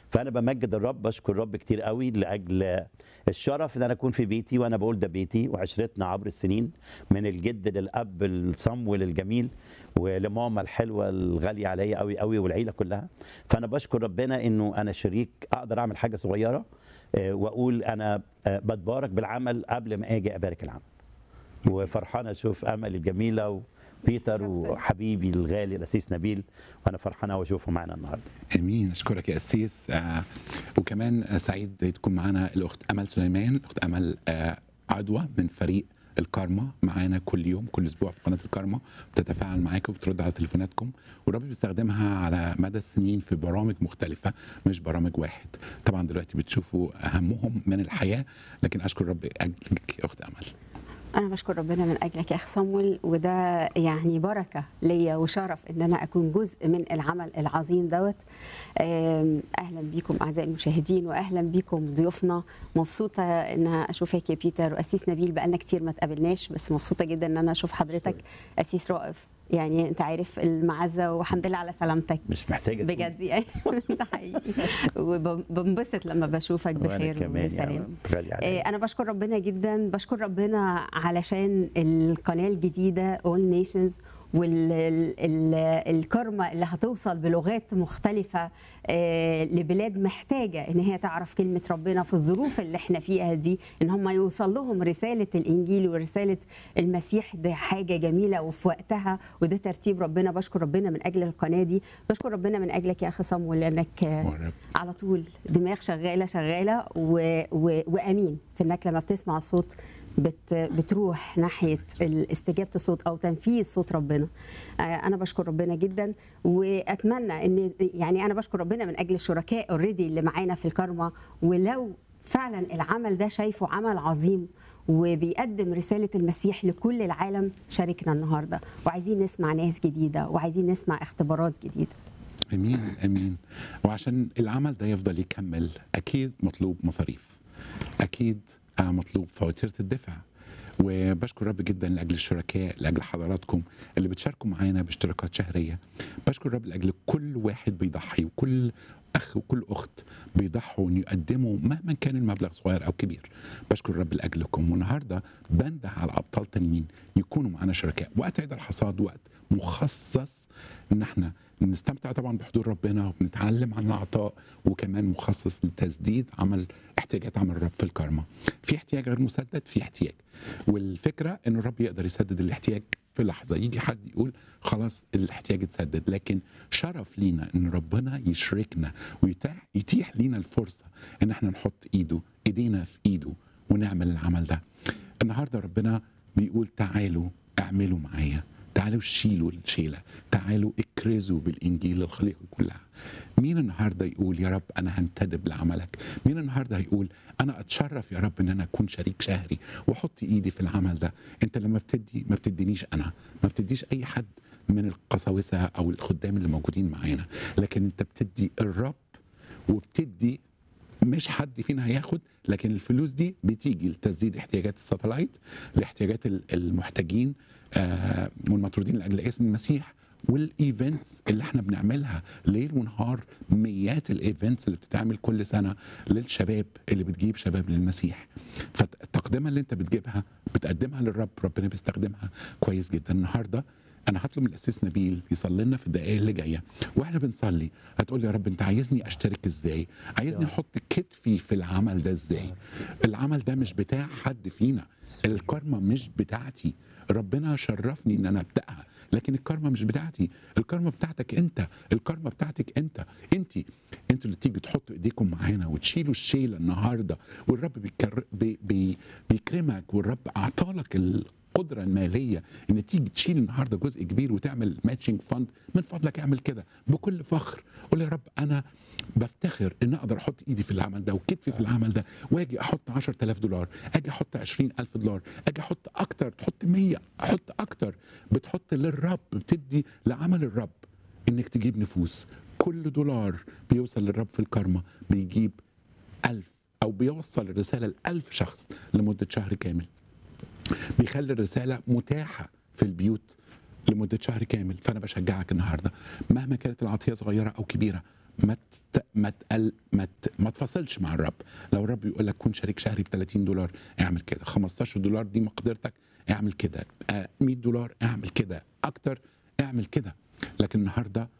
فانا بمجد الرب بشكر الرب كتير قوي لاجل الشرف ان انا اكون في بيتي وانا بقول ده بيتي وعشرتنا عبر السنين من الجد للاب الصمول الجميل ولماما الحلوه الغاليه عليا قوي قوي والعيله كلها فانا بشكر ربنا انه انا شريك اقدر اعمل حاجه صغيره آه، واقول انا آه، بتبارك بالعمل قبل ما اجي ابارك العمل وفرحان اشوف امل الجميله وبيتر وحبيبي الغالي الاسيس نبيل وانا فرحان قوي اشوفه معانا النهارده امين اشكرك يا قسيس آه وكمان آه، سعيد تكون معانا الاخت امل سليمان الاخت امل آه عدوى من فريق الكارما معانا كل يوم كل اسبوع في قناه الكارما بتتفاعل معاكم وبترد على تليفوناتكم والرب بيستخدمها على مدى السنين في برامج مختلفه مش برامج واحد طبعا دلوقتي بتشوفوا اهمهم من الحياه لكن اشكر الرب اجلك يا اخت امل أنا بشكر ربنا من أجلك يا أخ صمول وده يعني بركة ليا وشرف إن أنا أكون جزء من العمل العظيم دوت آم، أهلا بيكم أعزائي المشاهدين وأهلا بيكم ضيوفنا مبسوطة إن أشوفك يا بيتر وأسيس نبيل بقالنا كتير ما تقابلناش بس مبسوطة جدا إن أنا أشوف حضرتك أسيس رائف يعني أنت عارف المعزة والحمد لله على سلامتك مش محتاجه تقول. بجد يعني ده حقيقي وبنبسط لما بشوفك وأنا بخير كمان يا وسلام رب. غالي عليا. آه، انا بشكر ربنا جدا بشكر ربنا علشان القناه الجديده اول نيشنز والكرمة اللي هتوصل بلغات مختلفة آه، لبلاد محتاجة إن هي تعرف كلمة ربنا في الظروف اللي احنا فيها دي إن هم يوصل لهم رسالة الإنجيل ورسالة المسيح ده حاجة جميلة وفي وقتها وده ترتيب ربنا بشكر ربنا من أجل القناة دي بشكر ربنا من أجلك يا أخي صمويل لأنك آه، ورب. على طول دماغ شغاله شغاله و... و... وامين في انك لما بتسمع الصوت بت... بتروح ناحيه ال- استجابه الصوت او تنفيذ صوت ربنا آه، انا بشكر ربنا جدا واتمنى ان يعني انا بشكر ربنا من اجل الشركاء اوريدي اللي معانا في الكارما ولو فعلا العمل ده شايفه عمل عظيم وبيقدم رسالة المسيح لكل العالم شاركنا النهاردة وعايزين نسمع ناس جديدة وعايزين نسمع اختبارات جديدة امين امين وعشان العمل ده يفضل يكمل اكيد مطلوب مصاريف اكيد آه، مطلوب فواتير الدفع وبشكر رب جدا لاجل الشركاء لاجل حضراتكم اللي بتشاركوا معانا باشتراكات شهريه بشكر رب لاجل كل واحد بيضحي وكل اخ وكل اخت بيضحوا ان يقدموا مهما كان المبلغ صغير او كبير بشكر رب لاجلكم والنهارده بنده على ابطال تانيين يكونوا معانا شركاء وقت عيد الحصاد وقت مخصص ان احنا نستمتع طبعا بحضور ربنا وبنتعلم عن العطاء وكمان مخصص لتسديد عمل احتياجات عمل الرب في الكارما في احتياج غير مسدد في احتياج والفكره ان الرب يقدر يسدد الاحتياج في لحظه يجي حد يقول خلاص الاحتياج اتسدد لكن شرف لينا ان ربنا يشركنا ويتاح يتيح لينا الفرصه ان احنا نحط ايده ايدينا في ايده ونعمل العمل ده النهارده ربنا بيقول تعالوا اعملوا معايا تعالوا شيلوا الشيلة تعالوا اكرزوا بالإنجيل للخليقة كلها مين النهاردة يقول يا رب أنا هنتدب لعملك مين النهاردة هيقول أنا أتشرف يا رب أن أنا أكون شريك شهري وأحط إيدي في العمل ده أنت لما بتدي ما بتدينيش أنا ما بتديش أي حد من القساوسة أو الخدام اللي موجودين معانا لكن أنت بتدي الرب وبتدي مش حد فينا هياخد لكن الفلوس دي بتيجي لتسديد احتياجات الساتلايت لاحتياجات ال- المحتاجين آه، والمطرودين لاجل اسم المسيح والايفنتس اللي احنا بنعملها ليل ونهار مئات الايفنتس اللي بتتعمل كل سنه للشباب اللي بتجيب شباب للمسيح فالتقدمه اللي انت بتجيبها بتقدمها للرب ربنا بيستخدمها كويس جدا النهارده انا هطلب من الاسيس نبيل يصلي لنا في الدقائق اللي جايه واحنا بنصلي هتقول لي يا رب انت عايزني اشترك ازاي عايزني احط كتفي في العمل ده ازاي العمل ده مش بتاع حد فينا الكارما مش بتاعتي ربنا شرفني ان انا ابداها لكن الكارما مش بتاعتي الكارما بتاعتك انت الكارما بتاعتك انت انت انتوا اللي تيجي تحطوا ايديكم معانا وتشيلوا الشيله النهارده والرب بيكر... بي... بي... بيكرمك والرب اعطالك القدره الماليه ان تيجي تشيل النهارده جزء كبير وتعمل ماتشنج فند من فضلك اعمل كده بكل فخر قول يا رب انا بفتخر ان اقدر احط ايدي في العمل ده وكتفي في العمل ده واجي احط 10000 دولار اجي احط 20000 دولار اجي احط اكتر تحط 100 احط اكتر بتحط للرب بتدي لعمل الرب انك تجيب نفوس كل دولار بيوصل للرب في الكارما بيجيب ألف أو بيوصل الرسالة لألف شخص لمدة شهر كامل بيخلي الرسالة متاحة في البيوت لمدة شهر كامل فأنا بشجعك النهاردة مهما كانت العطية صغيرة أو كبيرة ما تت... ما تقل... ما, ت... ما تفاصلش مع الرب لو الرب يقول لك كون شريك شهري ب 30 دولار اعمل كده 15 دولار دي مقدرتك اعمل كده آه، 100 دولار اعمل كده اكتر اعمل كده لكن النهارده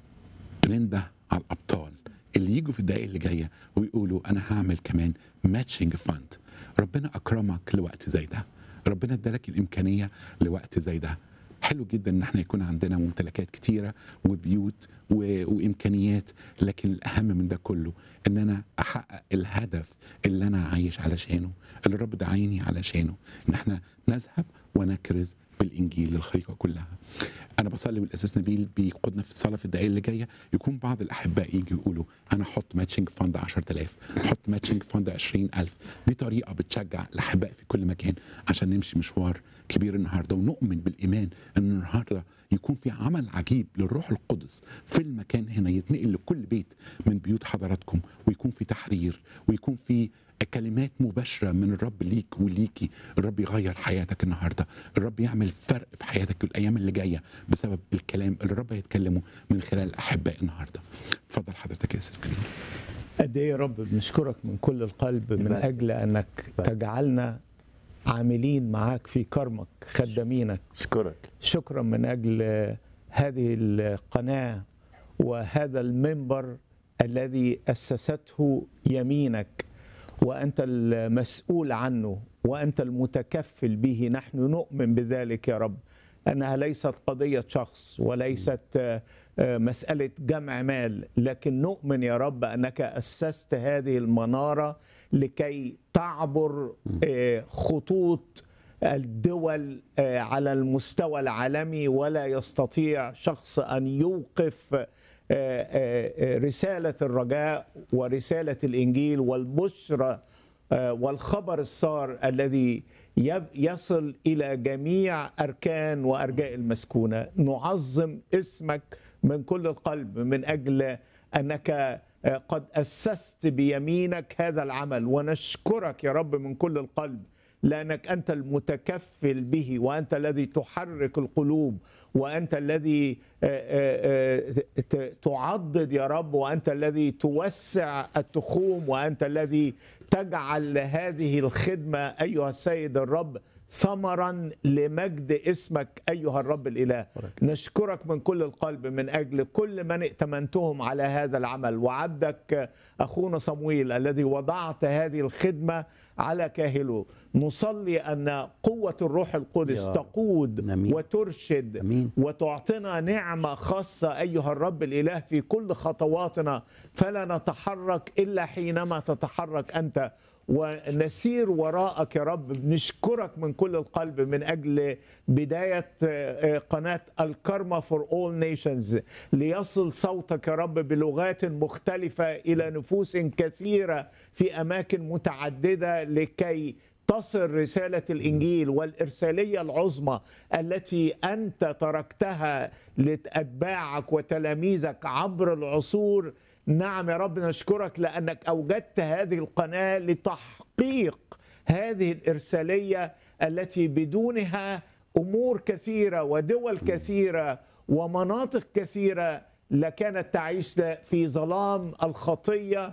بننده على الابطال اللي يجوا في الدقائق اللي جايه ويقولوا انا هعمل كمان ماتشنج فاند ربنا اكرمك لوقت زي ده ربنا ادالك الامكانيه لوقت زي ده حلو جدا ان احنا يكون عندنا ممتلكات كتيره وبيوت و... وامكانيات لكن الاهم من ده كله ان انا احقق الهدف اللي انا عايش علشانه اللي الرب دعاني علشانه ان احنا نذهب ونكرز بالانجيل للخليقه كلها انا بصلي والاساس نبيل بيقودنا في الصلاه في الدقائق اللي جايه يكون بعض الاحباء يجي يقولوا انا احط ماتشنج فند 10000 احط ماتشنج فند 20000 دي طريقه بتشجع الاحباء في كل مكان عشان نمشي مشوار كبير النهارده ونؤمن بالايمان ان النهارده يكون في عمل عجيب للروح القدس في المكان هنا يتنقل لكل بيت من بيوت حضراتكم ويكون في تحرير ويكون في كلمات مباشرة من الرب ليك وليكي الرب يغير حياتك النهاردة الرب يعمل فرق في حياتك الأيام اللي جاية بسبب الكلام اللي الرب هيتكلمه من خلال الأحباء النهاردة اتفضل حضرتك يا سيستر قد ايه يا رب بنشكرك من كل القلب من يبارك. اجل انك تجعلنا عاملين معاك في كرمك خدامينك اشكرك شكرا من اجل هذه القناه وهذا المنبر الذي اسسته يمينك وانت المسؤول عنه وانت المتكفل به نحن نؤمن بذلك يا رب انها ليست قضيه شخص وليست آه، آه، مساله جمع مال لكن نؤمن يا رب انك اسست هذه المناره لكي تعبر آه، خطوط الدول آه، على المستوى العالمي ولا يستطيع شخص ان يوقف آه، آه، آه، رساله الرجاء ورساله الانجيل والبشرى آه، والخبر السار الذي يب- يصل الى جميع اركان وارجاء المسكونه نعظم اسمك من كل القلب من اجل انك آه، قد اسست بيمينك هذا العمل ونشكرك يا رب من كل القلب لانك انت المتكفل به وانت الذي تحرك القلوب وانت الذي آه، آه، آه، ت- تعضد يا رب وانت الذي توسع التخوم وانت الذي تجعل هذه الخدمه ايها السيد الرب ثمرا لمجد اسمك ايها الرب الاله نشكرك من كل القلب من اجل كل من ائتمنتهم على هذا العمل وعبدك اخونا صمويل الذي وضعت هذه الخدمه على كاهله نصلي ان قوه الروح القدس يا رب. تقود آمين. وترشد آمين. وتعطينا نعمه خاصه ايها الرب الاله في كل خطواتنا فلا نتحرك الا حينما تتحرك انت ونسير وراءك يا رب بنشكرك من كل القلب من اجل بدايه آه، آه، قناه الكارما فور اول نيشنز ليصل صوتك يا رب بلغات مختلفه الى نفوس كثيره في اماكن متعدده لكي تصل رسالة الإنجيل والإرسالية العظمى التي أنت تركتها لأتباعك وتلاميذك عبر العصور نعم يا رب نشكرك لأنك أوجدت هذه القناة لتحقيق هذه الإرسالية التي بدونها أمور كثيرة ودول كثيرة ومناطق كثيرة لكانت تعيش في ظلام الخطيه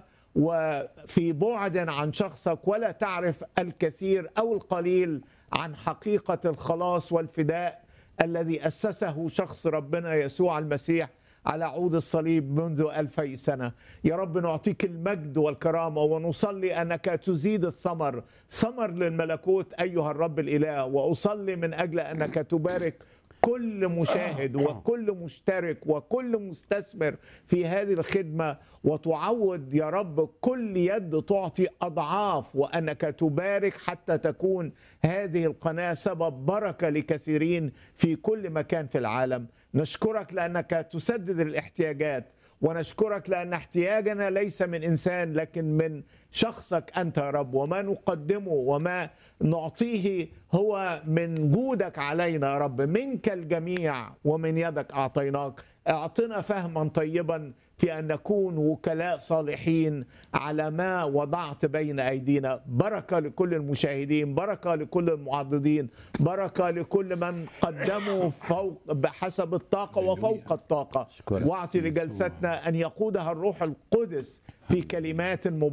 وفي بعد عن شخصك ولا تعرف الكثير او القليل عن حقيقه الخلاص والفداء الذي اسسه شخص ربنا يسوع المسيح على عود الصليب منذ ألفي سنة يا رب نعطيك المجد والكرامة ونصلي أنك تزيد الثمر ثمر للملكوت أيها الرب الإله وأصلي من أجل أنك تبارك كل مشاهد وكل مشترك وكل مستثمر في هذه الخدمه وتعوض يا رب كل يد تعطي اضعاف وانك تبارك حتى تكون هذه القناه سبب بركه لكثيرين في كل مكان في العالم نشكرك لانك تسدد الاحتياجات ونشكرك لان احتياجنا ليس من انسان لكن من شخصك انت يا رب وما نقدمه وما نعطيه هو من جودك علينا يا رب منك الجميع ومن يدك اعطيناك اعطنا فهما طيبا في ان نكون وكلاء صالحين على ما وضعت بين ايدينا بركه لكل المشاهدين بركه لكل المعضدين بركه لكل من قدموا فوق بحسب الطاقه وفوق الطاقه أشكرك. واعطي لجلستنا ان يقودها الروح القدس في كلمات مباركه